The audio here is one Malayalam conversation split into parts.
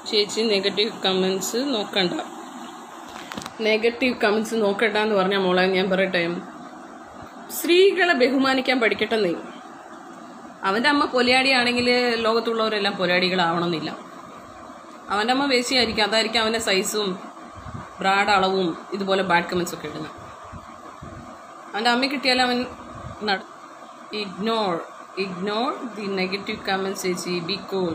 ചേച്ചി നെഗറ്റീവ് കമൻസ് നോക്കണ്ട നെഗറ്റീവ് കമൻസ് നോക്കണ്ട എന്ന് പറഞ്ഞാൽ മോളെ ഞാൻ പറയട്ടെ സ്ത്രീകളെ ബഹുമാനിക്കാൻ പഠിക്കട്ടെ നീ അവൻ്റെ അമ്മ പൊലയാടിയാണെങ്കിൽ ലോകത്തുള്ളവരെല്ലാം പൊലയാടികളാവണമെന്നില്ല അവൻ്റെ അമ്മ വേശിയായിരിക്കും അതായിരിക്കും അവൻ്റെ സൈസും ബ്രാഡ് അളവും ഇതുപോലെ ബാഡ് കമൻസ് ഒക്കെ ഇടുന്നത് അവൻ്റെ അമ്മ കിട്ടിയാൽ അവൻ ignore ignore the negative comments ചേച്ചി ബി കൂൾ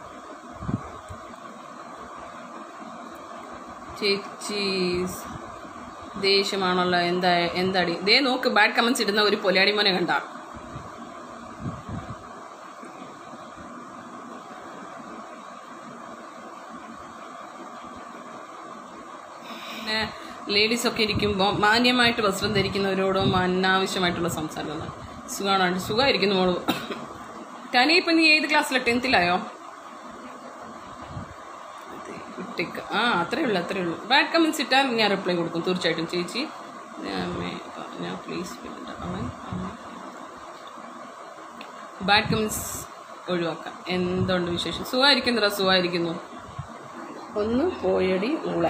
ചേച്ചി ദേഷ്യമാണല്ലോ എന്താ എന്താടി ദേ നോക്ക് ബാഡ് കമൻസ് ഇടുന്ന ഒരു പൊലാടി മോനെ കണ്ട പിന്നെ ലേഡീസ് ഒക്കെ ഇരിക്കുമ്പോൾ മാന്യമായിട്ട് വസ്ത്രം ധരിക്കുന്നവരോടും അനാവശ്യമായിട്ടുള്ള സംസാരമാണ് സുഖമാണ് സുഖമായിരിക്കുന്നു മോള് കനി ഇപ്പം നീ ഏത് ക്ലാസ്സിലാണ് ടെൻത്തിലായോ ടിക്ക് ആ അത്രേ ഉള്ളൂ അത്രേ ഉള്ളൂ ബാഡ് കമൻസ് ഇട്ടാൽ ഞാൻ റിപ്ലൈ കൊടുക്കും തീർച്ചയായിട്ടും ചേച്ചി ഞാൻ പ്ലീസ് ബാഡ് കമൻസ് ഒഴിവാക്കാം എന്തുണ്ട് വിശേഷം സുഖമായിരിക്കുന്നതാ സുഖമായിരിക്കുന്നു ഒന്ന് പോയടി ഊള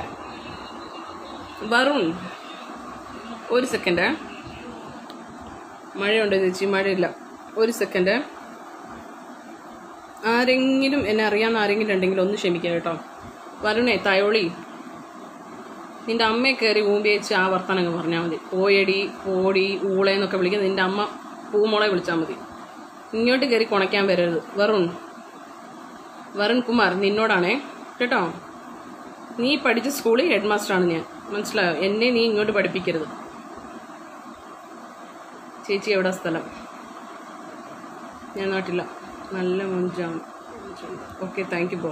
വരുൺ ഒരു സെക്കൻഡ് മഴയുണ്ട് ചേച്ചി മഴയില്ല ഒരു സെക്കൻഡ് ആരെങ്കിലും എന്നെ അറിയാവുന്ന ആരെങ്കിലും ഉണ്ടെങ്കിൽ ഒന്ന് ക്ഷമിക്കുക കേട്ടോ വരുണേ തയോളി നിന്റെ അമ്മയെ കയറി ഊമ്പി വെച്ച് ആ വർത്തമാനം പറഞ്ഞാൽ മതി പോയടി പോടി ഊളെ എന്നൊക്കെ വിളിക്കുന്നത് നിന്റെ അമ്മ പൂമോളെ വിളിച്ചാൽ മതി ഇങ്ങോട്ട് കയറി കുണയ്ക്കാൻ വരരുത് വരുൺ വരുൺ കുമാർ നിന്നോടാണേ കേട്ടോ നീ പഠിച്ച സ്കൂളിൽ ഹെഡ് മാസ്റ്ററാണ് ഞാൻ മനസ്സിലായോ എന്നെ നീ ഇങ്ങോട്ട് പഠിപ്പിക്കരുത് ചേച്ചി എവിടെ സ്ഥലം ഞാൻ നാട്ടില്ല നല്ല മുഞ്ചാണ് ഓക്കെ താങ്ക് യു ബോ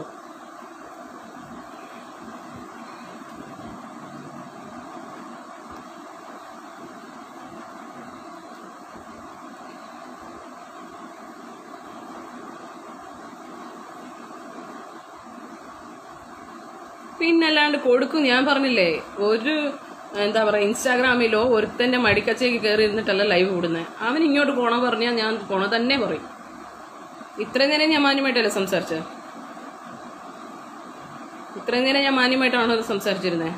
പിന്നല്ലാണ്ട് കൊടുക്കും ഞാൻ പറഞ്ഞില്ലേ ഒരു എന്താ പറയുക ഇൻസ്റ്റാഗ്രാമിലോ ഒരുത്തന്റെ മടിക്കച്ചയ്ക്ക് കയറി ഇരുന്നിട്ടല്ല ലൈവ് വിടുന്നത് അവൻ ഇങ്ങോട്ട് പോണ പറഞ്ഞാൽ ഞാൻ പോണ തന്നെ പറയും ഇത്രയും നേരം ഞാൻ മാന്യമായിട്ടല്ലേ സംസാരിച്ചത് ഇത്രയും നേരം ഞാൻ മാന്യമായിട്ടാണോ അത് സംസാരിച്ചിരുന്നത്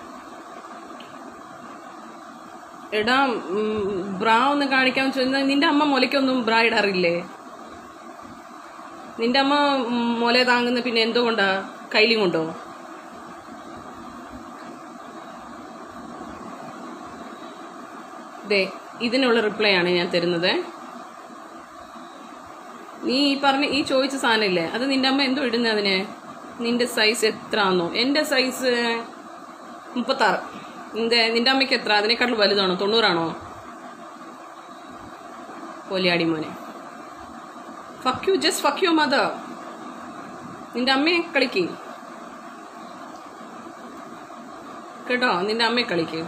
എടാ ബ്രാ ഒന്ന് കാണിക്കാൻ ചോദിച്ചാൽ നിന്റെ അമ്മ മുലയ്ക്കൊന്നും ബ്രാ ഇടാറില്ലേ നിന്റെ അമ്മ മുല താങ്ങുന്ന പിന്നെ എന്തുകൊണ്ടാ കൈലി കൊണ്ടോ ദേ ഇതിനുള്ള റിപ്ലൈ ആണ് ഞാൻ തരുന്നത് നീ ഈ പറഞ്ഞ ഈ ചോദിച്ച സാധനമില്ലേ അത് നിന്റെ അമ്മ എന്തോ ഇടുന്നത് അതിന് നിന്റെ സൈസ് എത്ര ആന്നോ എൻ്റെ സൈസ് മുപ്പത്താറ് നിന്റെ നിന്റെ അമ്മയ്ക്ക് എത്ര അതിനേക്കാളും വലുതാണോ തൊണ്ണൂറാണോ പോലിയാടി മോനെ fuck you just fuck you mother നിന്റെ അമ്മയെ കളിക്ക് കേട്ടോ നിന്റെ അമ്മയെ കളിക്ക്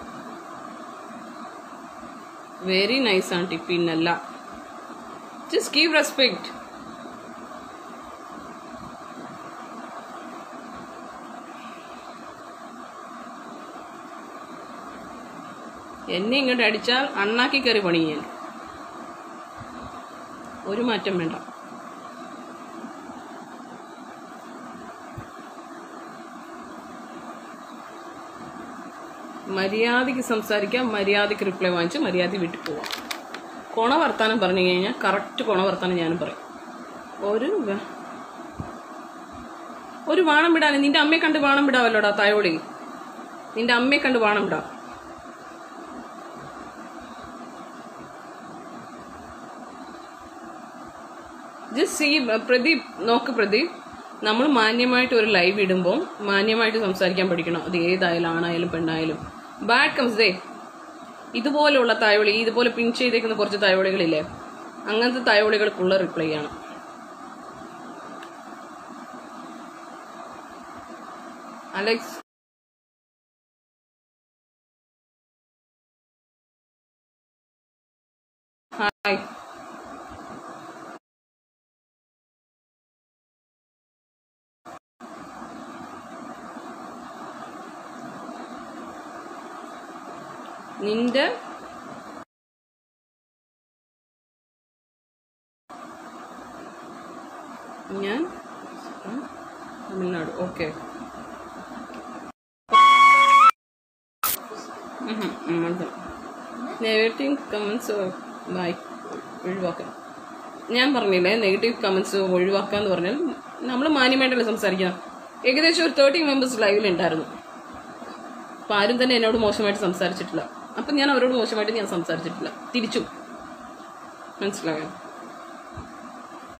വെരി നൈസ് ആണ്ടി പിന്നല്ല ജസ്റ്റ് ഗീവ് റെസ്പെക്ട് എന്നെ ഇങ്ങോട്ട് അടിച്ചാൽ അണ്ണാക്കി കയറി പണിയാൻ ഒരു മാറ്റം വേണ്ട മര്യാദയ്ക്ക് സംസാരിക്കാം മര്യാദയ്ക്ക് റിപ്ലൈ വാങ്ങിച്ച് മര്യാദ വീട്ടിൽ പോവാം കൊണ വർത്താനം പറഞ്ഞു കഴിഞ്ഞാൽ കറക്റ്റ് കൊണ വർത്താനം ഞാനും പറയും ഒരു വ- ഒരു വാണം വിടാൻ നിന്റെ അമ്മയെ കണ്ട് വാണം വിടാവല്ലോടാ തായോളി നിന്റെ അമ്മയെ കണ്ട് വാണം വിടാം ജസ്റ്റ് സീ പ്രദീപ് നോക്ക് പ്രദീപ് നമ്മൾ മാന്യമായിട്ട് ഒരു ലൈവ് ഇടുമ്പോൾ മാന്യമായിട്ട് സംസാരിക്കാൻ പഠിക്കണം അത് ഏതായാലും ആണായാലും പെണ്ണായാലും ബാഡ് കംസ് ദേ ഇതുപോലെയുള്ള തായോളി ഇതുപോലെ പിൻ ചെയ്തേക്കുന്ന കുറച്ച് തായോളികളില്ലേ അങ്ങനത്തെ തായോളികൾക്കുള്ള റിപ്ലൈ ആണ് അലക്സ് ഹായ് നിന്റെ ഞാൻ Tamil Nadu okay negative comments bye ഒഴിവാക്കാം ഞാൻ പറഞ്ഞില്ലേ നെഗറ്റീവ് കമൻസ് ഒഴിവാക്കുക എന്ന് പറഞ്ഞാൽ നമ്മൾ മാന്യമായിട്ടല്ലേ സംസാരിക്കണം ഏകദേശം ഒരു തേർട്ടി മെമ്പേഴ്സ് ലൈവിലുണ്ടായിരുന്നു അപ്പം ആരും തന്നെ എന്നോട് മോശമായിട്ട് സംസാരിച്ചിട്ടില്ല അപ്പം ഞാൻ അവരോട് മോശമായിട്ട് ഞാൻ സംസാരിച്ചിട്ടില്ല തിരിച്ചും മനസ്സിലായോ